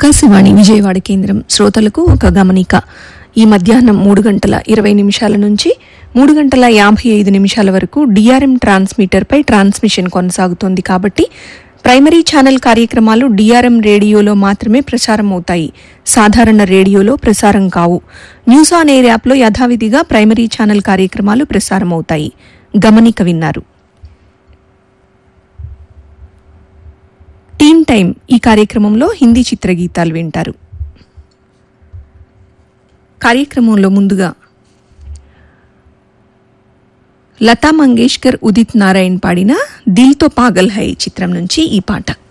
ఆకాశవాణి విజయవాడ కేంద్రం శ్రోతలకు ఒక గమనిక ఈ మధ్యాహ్నం మూడు గంటల ఇరవై నిమిషాల నుంచి మూడు గంటల యాభై ఐదు నిమిషాల వరకు డిఆర్ఎం ట్రాన్స్మిటర్పై ట్రాన్స్మిషన్ కొనసాగుతోంది కాబట్టి ప్రైమరీ ఛానల్ కార్యక్రమాలు డిఆర్ఎం రేడియోలో మాత్రమే ప్రసారం అవుతాయి సాధారణ రేడియోలో ప్రసారం కావు న్యూస్ ఆన్ ఎయిర్ యాప్లో యథావిధిగా ప్రైమరీ ఛానల్ కార్యక్రమాలు ప్రసారం అవుతాయి గమనిక విన్నారు టీన్ టైం ఈ కార్యక్రమంలో హిందీ చిత్రగీతాలు వింటారు కార్యక్రమంలో ముందుగా లతా మంగేష్కర్ ఉదిత్ నారాయణ్ పాడిన దిల్తో పాగల్ హై చిత్రం నుంచి ఈ పాట